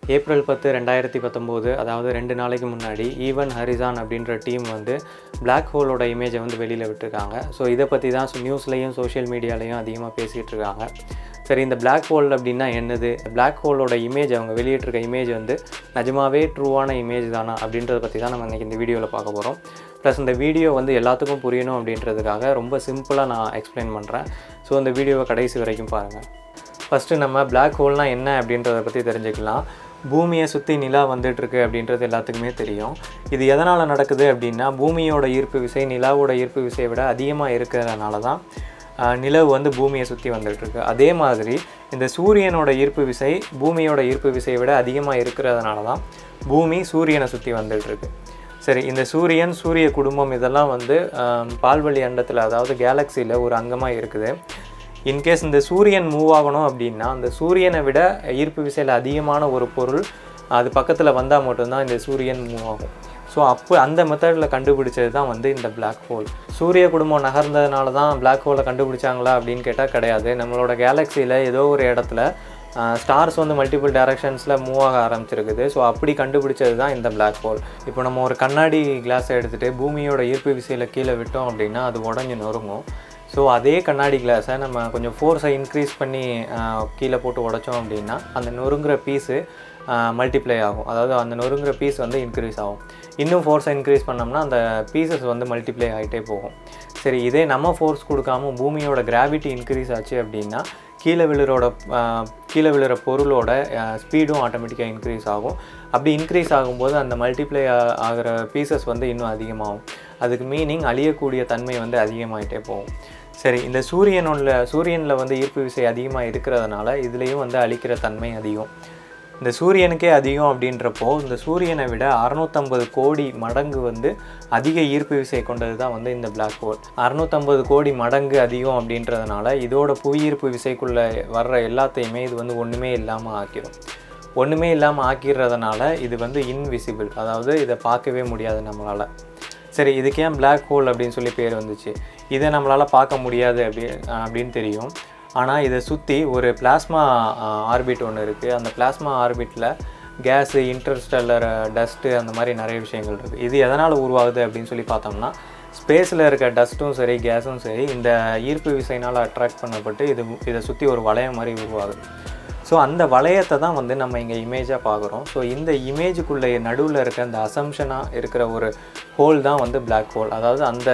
April பத்து ரெண்டாயிரத்தி பத்தொம்போது அதாவது ரெண்டு நாளைக்கு முன்னாடி ஈவன் ஹரிசான் அப்படின்ற டீம் வந்து Black ஹோலோட இமேஜை வந்து வெளியில் விட்டுருக்காங்க ஸோ இதை பற்றி தான் நியூஸ்லேயும் சோஷியல் மீடியாலையும் அதிகமாக பேசிகிட்டு இருக்காங்க சரி இந்த Black ஹோல் அப்படின்னா என்னது Black ஹோலோட இமேஜ் அவங்க வெளியிட்டிருக்க இமேஜ் வந்து நிஜமாவே ட்ரூவான இமேஜ் தானா அப்படின்றத பற்றி தான் நம்ம இன்றைக்கி இந்த வீடியோவில் பார்க்க போகிறோம் ப்ளஸ் இந்த வீடியோ வந்து எல்லாத்துக்கும் புரியணும் அப்படின்றதுக்காக ரொம்ப சிம்பிளாக நான் எக்ஸ்பிளைன் பண்ணுறேன் ஸோ இந்த வீடியோவை கடைசி வரைக்கும் பாருங்கள் ஃபஸ்ட்டு நம்ம Black ஹோல்னா என்ன அப்படின்றத பற்றி தெரிஞ்சுக்கலாம் பூமியை சுற்றி நிலா வந்துட்டுருக்கு அப்படின்றது எல்லாத்துக்குமே தெரியும் இது எதனால் நடக்குது அப்படின்னா பூமியோட ஈர்ப்பு விசை நிலாவோட ஈர்ப்பு விசையை விட அதிகமாக இருக்கிறதுனால தான் ஆஹ், நிலவு வந்து பூமியை சுற்றி வந்துட்டுருக்கு அதே மாதிரி இந்த சூரியனோட ஈர்ப்பு விசை பூமியோட ஈர்ப்பு விசையை விட அதிகமாக இருக்கிறதுனால தான் பூமி சூரியனை சுற்றி வந்துட்டுருக்கு சரி இந்த சூரியன் சூரிய குடும்பம் இதெல்லாம் வந்து ஆம், பால்வழி அண்டத்தில் அதாவது கேலக்சியில் ஒரு அங்கமாக இருக்குது இன்கேஸ் இந்த சூரியன் மூவ் ஆகணும் அப்படின்னா அந்த சூரியனை விட ஈர்ப்பு விசையில் அதிகமான ஒரு பொருள் அது பக்கத்தில் வந்தால் மட்டும்தான் இந்த சூரியன் மூவ் ஆகும் ஸோ அப்போ அந்த மெத்தடில் கண்டுபிடிச்சது தான் வந்து இந்த Black ஹோல் சூரிய குடும்பம் நகர்ந்ததுனால தான் Black ஹோலை கண்டுபிடிச்சாங்களா அப்படின்னு கேட்டால் கிடையாது நம்மளோட கேலக்சியில் ஏதோ ஒரு இடத்துல ஸ்டார்ஸ் வந்து மல்டிபிள் டைரக்ஷன்ஸில் மூவ் ஆக ஆரம்பிச்சிருக்குது ஸோ அப்படி கண்டுபிடிச்சது தான் இந்த Black ஹோல் இப்போ நம்ம ஒரு கண்ணாடி கிளாஸை எடுத்துகிட்டு பூமியோட ஈர்ப்பு விசையில் கீழே விட்டோம் அப்படின்னா அது உடஞ்சி நொறுங்கும் ஸோ அதே கண்ணாடி கிளாஸை நம்ம கொஞ்சம் ஃபோர்ஸை இன்க்ரீஸ் பண்ணி ஆஹ், கீழே போட்டு உடைச்சோம் அப்படின்னா அந்த நொறுங்குற பீஸு மல்டிப்ளை ஆகும் அதாவது அந்த நொறுங்குற பீஸ் வந்து இன்க்ரீஸ் ஆகும் இன்னும் ஃபோர்ஸை இன்க்ரீஸ் பண்ணோம்னா அந்த பீசஸ் வந்து மல்டிப்ளை ஆகிட்டே போகும் சரி இதே நம்ம ஃபோர்ஸ் கொடுக்காம பூமியோட கிராவிட்டி இன்க்ரீஸ் ஆச்சு அப்படின்னா கீழே விழுறோட ஆஹ், கீழே விழுற பொருளோட ஸ்பீடும் ஆட்டோமேட்டிக்காக இன்க்ரீஸ் ஆகும் அப்படி இன்க்ரீஸ் ஆகும்போது அந்த மல்டிப்ளை ஆகிற பீசஸ் வந்து இன்னும் அதிகமாகும் அதுக்கு மீனிங் அழியக்கூடிய தன்மை வந்து அதிகமாகிட்டே போகும் சரி இந்த சூரியனோட சூரியனில் வந்து ஈர்ப்பு விசை அதிகமாக இருக்கிறதுனால இதுலேயும் வந்து அழிக்கிற தன்மை அதிகம் இந்த சூரியனுக்கே அதிகம் அப்படின்றப்போ இந்த சூரியனை விட அறுநூத்தம்பது கோடி மடங்கு வந்து அதிக ஈர்ப்பு விசை கொண்டது தான் வந்து இந்த Black ஹோல் அறுநூத்தம்பது கோடி மடங்கு அதிகம் அப்படின்றதுனால இதோட புவியீர்ப்பு விசைக்குள்ளே வர்ற எல்லாத்தையுமே இது வந்து ஒன்றுமே இல்லாமல் ஆக்கிடும் ஒன்றுமே இல்லாமல் ஆக்கிடுறதுனால இது வந்து இன்விசிபிள் அதாவது இதை பார்க்கவே முடியாது நம்மளால் சரி இதுக்கு ஏன் Black ஹோல் அப்படின்னு சொல்லி பேர் வந்துச்சு இதை நம்மளால் பார்க்க முடியாது அப்படி அப்படின்னு தெரியும் ஆனால் இதை சுற்றி ஒரு பிளாஸ்மா ஆர்பிட் ஒன்று இருக்குது அந்த பிளாஸ்மா ஆர்பிட்டில் கேஸு இன்டர்ஸ்டெல்லர் டஸ்ட்டு அந்த மாதிரி நிறைய விஷயங்கள் இருக்குது இது எதனால் உருவாகுது அப்படின்னு சொல்லி பார்த்தோம்னா ஸ்பேஸில் இருக்க டஸ்ட்டும் சரி கேஸும் சரி இந்த ஈர்ப்பு விசைனால் அட்ராக்ட் பண்ணப்பட்டு இது இதை சுற்றி ஒரு வளையம் மாதிரி உருவாகுது ஸோ அந்த வளையத்தை தான் வந்து நம்ம இங்கே இமேஜாக பார்க்குறோம் ஸோ இந்த இமேஜுக்குள்ளே நடுவில் இருக்க அந்த அசம்ஷனாக இருக்கிற ஒரு ஹோல் தான் வந்து Black ஹோல் அதாவது அந்த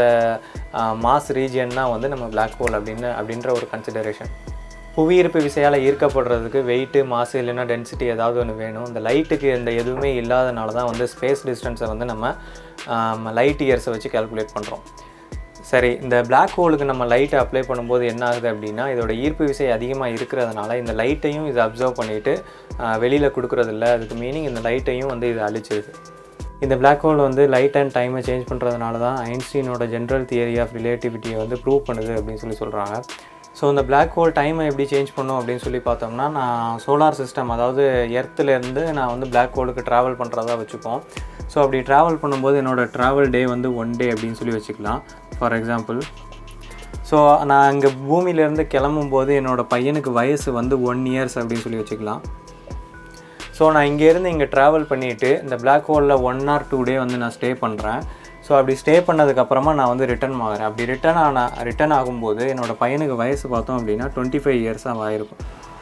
மாஸ் ரீஜியன் தான் வந்து நம்ம Black ஹோல் அப்படின்னு அப்படின்ற ஒரு கன்சிடரேஷன் புவியீர்ப்பு விசையால் ஈர்க்கப்படுறதுக்கு வெயிட்டு மாசு இல்லைன்னா டென்சிட்டி ஏதாவது ஒன்று வேணும் இந்த லைட்டுக்கு இந்த எதுவுமே இல்லாதனால தான் வந்து ஸ்பேஸ் டிஸ்டன்ஸை வந்து நம்ம லைட் இயர்ஸை வச்சு கால்குலேட் பண்ணுறோம் சரி இந்த Black ஹோலுக்கு நம்ம லைட்டை அப்ளை பண்ணும்போது என்ன ஆகுது அப்படின்னா இதோட ஈர்ப்பு விசை அதிகமாக இருக்கிறதுனால இந்த லைட்டையும் இது அப்சர்வ் பண்ணிவிட்டு வெளியில் கொடுக்குறதில்ல அதுக்கு மீனிங் இந்த லைட்டையும் வந்து இது அழிச்சிருது இந்த Black ஹோல் வந்து லைட் அண்ட் டைமை சேஞ்ச் பண்ணுறதுனால தான் ஐன்ஸ்டீனோட ஜென்ரல் தியரி ஆஃப் ரிலேட்டிவிட்டியை வந்து ப்ரூவ் பண்ணுது அப்படின்னு சொல்லி சொல்கிறாங்க ஸோ இந்த Black ஹோல் டைமை எப்படி சேஞ்ச் பண்ணும் அப்படின்னு சொல்லி பார்த்தோம்னா நான் சோலார் சிஸ்டம் அதாவது எர்த்துலேருந்து நான் வந்து Black ஹோலுக்கு ட்ராவல் பண்ணுறதா வச்சுப்போம் ஸோ அப்படி ட்ராவல் பண்ணும்போது என்னோடய ட்ராவல் டே வந்து ஒன் டே அப்படின்னு சொல்லி வச்சுக்கலாம் ஃபார் எக்ஸாம்பிள் ஸோ நான் இங்கே பூமியிலேருந்து கிளம்பும்போது என்னோடய பையனுக்கு வயசு வந்து ஒன் இயர்ஸ் அப்படின்னு சொல்லி வச்சுக்கலாம் ஸோ நான் இங்கேருந்து இங்கே ட்ராவல் பண்ணிவிட்டு இந்த Black ஹோலில் ஒன் ஆர் டூ டே வந்து நான் ஸ்டே பண்ணுறேன் ஸோ அப்படி ஸ்டே பண்ணதுக்கப்புறமா நான் வந்து ரிட்டர்ன் ஆகிறேன் அப்படி ரிட்டர்ன் ஆன ரிட்டர்ன் ஆகும்போது என்னோடய பையனுக்கு வயசு பார்த்தோம் அப்படின்னா டுவெண்ட்டி ஃபைவ் இயர்ஸாக ஆயிருக்கும்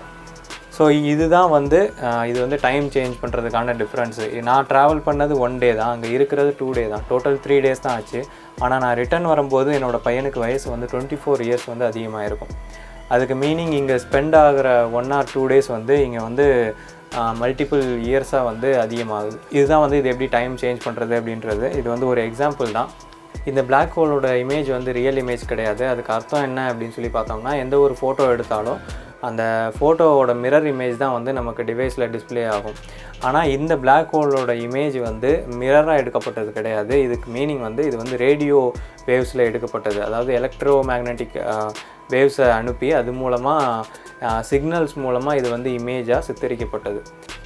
ஸோ இதுதான் வந்து அஹ், இது வந்து டைம் சேஞ்ச் பண்ணுறதுக்கான டிஃப்ரென்ஸு நான் ட்ராவல் பண்ணது ஒன் டே தான் அங்கே இருக்கிறது டூ டே தான் டோட்டல் த்ரீ டேஸ் தான் ஆச்சு ஆனால் நான் ரிட்டர்ன் வரும்போது என்னோடய பையனுக்கு வயசு வந்து டுவெண்ட்டி ஃபோர் இயர்ஸ் வந்து அதிகமாக இருக்கும் அதுக்கு மீனிங் இங்கே ஸ்பெண்ட் ஆகிற ஒன் ஆர் டூ டேஸ் வந்து இங்கே வந்து மல்டிபிள் இயர்ஸாக வந்து அதிகமாகுது இதுதான் வந்து இது எப்படி டைம் சேஞ்ச் பண்ணுறது அப்படின்றது இது வந்து ஒரு எக்ஸாம்பிள் தான் இந்த Black ஹோலோட இமேஜ் வந்து ரியல் இமேஜ் கிடையாது அதுக்கு அர்த்தம் என்ன அப்படின்னு சொல்லி பார்த்தோம்னா எந்த ஒரு ஃபோட்டோ எடுத்தாலும் அந்த ஃபோட்டோவோட மிரர் இமேஜ் தான் வந்து நமக்கு டிவைஸில் டிஸ்ப்ளே ஆகும் ஆனால் இந்த Black ஹோலோட இமேஜ் வந்து மிரராக எடுக்கப்பட்டது கிடையாது இதுக்கு மீனிங் வந்து இது வந்து ரேடியோ வேவ்ஸில் எடுக்கப்பட்டது அதாவது எலக்ட்ரோ மேக்னெட்டிக் வேவ்ஸை அனுப்பி அது மூலமாக சிக்னல்ஸ் மூலமாக இது வந்து இமேஜாக சித்தரிக்கப்பட்டது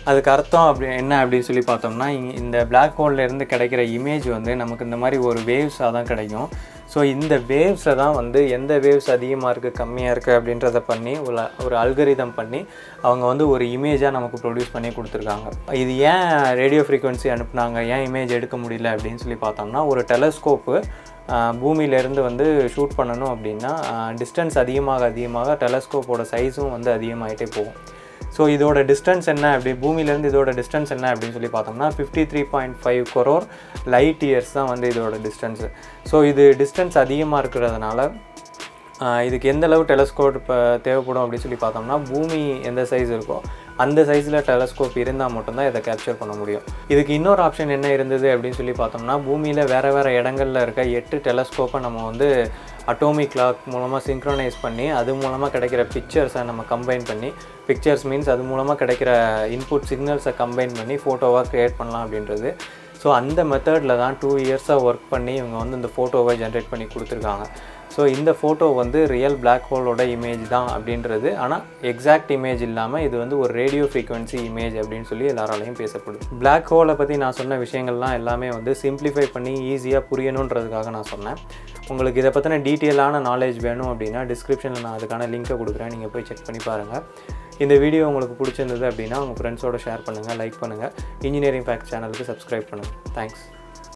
அதுக்கு அர்த்தம் அப்படி என்ன அப்படின்னு சொல்லி பார்த்தோம்னா இங்க- இந்த Black hole ல இருந்து கிடைக்கிற இமேஜ் வந்து நமக்கு இந்த மாதிரி ஒரு வேவ்ஸாக தான் கிடைக்கும் ஸோ இந்த வேவ்ஸை தான் வந்து எந்த வேவ்ஸ் அதிகமாக இருக்குது கம்மியாக இருக்குது அப்படின்றத பண்ணி ஒரு ஒரு அல்கரிதம் பண்ணி அவங்க வந்து ஒரு இமேஜாக நமக்கு ப்ரொடியூஸ் பண்ணி கொடுத்துருக்காங்க இது ஏன் ரேடியோ ஃப்ரீக்வன்சி அனுப்புனாங்க ஏன் இமேஜ் எடுக்க முடியல அப்படின்னு சொல்லி பார்த்தோம்னா ஒரு டெலஸ்கோப்பு பூமியிலேருந்து வந்து ஷூட் பண்ணணும் அப்படின்னா டிஸ்டன்ஸ் அதிகமாக அதிகமாக டெலஸ்கோப்போட சைஸும் வந்து அதிகமாகிட்டே போகும் ஸோ இதோட டிஸ்டன்ஸ் என்ன அப்படி பூமியிலேருந்து இதோட டிஸ்டன்ஸ் என்ன அப்படின்னு சொல்லி பார்த்தோம்னா fifty three point five crore light years தான் வந்து இதோட டிஸ்டன்ஸு ஸோ இது டிஸ்டன்ஸ் அதிகமாக இருக்கிறதுனால ஆஹ் இதுக்கு எந்த அளவு டெலஸ்கோப் இப்போ தேவைப்படும் அப்படின்னு சொல்லி பார்த்தோம்னா பூமி எந்த சைஸ் இருக்கோ அந்த சைஸில் டெலஸ்கோப் இருந்தால் மட்டும்தான் இதை கேப்சர் பண்ண முடியும் இதுக்கு இன்னொரு ஆப்ஷன் என்ன இருந்தது அப்படின்னு சொல்லி பார்த்தோம்னா பூமியில் வேறு வேறு இடங்கள்ல இருக்க எட்டு டெலஸ்கோப்பை நம்ம வந்து அட்டோமிக் கிளாக் மூலமாக சிங்க்ரனைஸ் பண்ணி அது மூலமாக கிடைக்கிற பிக்சர்ஸை நம்ம கம்பைன் பண்ணி பிக்சர்ஸ் மீன்ஸ் அது மூலமாக கிடைக்கிற இன்புட் சிக்னல்ஸை கம்பைன் பண்ணி ஃபோட்டோவாக க்ரியேட் பண்ணலாம் அப்படின்றது ஸோ அந்த மெத்தடில் தான் டூ இயர்ஸாக ஒர்க் பண்ணி இவங்க வந்து இந்த ஃபோட்டோவை ஜென்ரேட் பண்ணி கொடுத்துருக்காங்க ஸோ இந்த ஃபோட்டோ வந்து ரியல் Black ஹோலோட இமேஜ் தான் அப்படின்றது ஆனால் எக்ஸாக்ட் இமேஜ் இல்லாமல் இது வந்து ஒரு ரேடியோ ஃப்ரீக்வன்சி இமேஜ் அப்படின்னு சொல்லி எல்லாராலையும் பேசப்படுது Black ஹோலை பற்றி நான் சொன்ன விஷயங்கள்லாம் எல்லாமே வந்து சிம்பிளிஃபை பண்ணி ஈஸியாக புரியணுன்றதுக்காக நான் சொன்னேன் உங்களுக்கு இதை பற்றின டீட்டெயிலான நாலேஜ் வேணும் அப்படின்னா டிஸ்கிரிப்ஷனில் நான் அதுக்கான லிங்க்கை கொடுக்குறேன் நீங்கள் போய் செக் பண்ணி பாருங்கள் இந்த வீடியோ உங்களுக்கு பிடிச்சிருந்தது அப்படின்னா உங்கள் ஃப்ரெண்ட்ஸோட ஷேர் பண்ணுங்கள் லைக் பண்ணுங்கள் இன்ஜினியரிங் ஃபேக்ட் சேனலுக்கு சப்ஸ்கிரைப் பண்ணுங்கள் தேங்க்ஸ்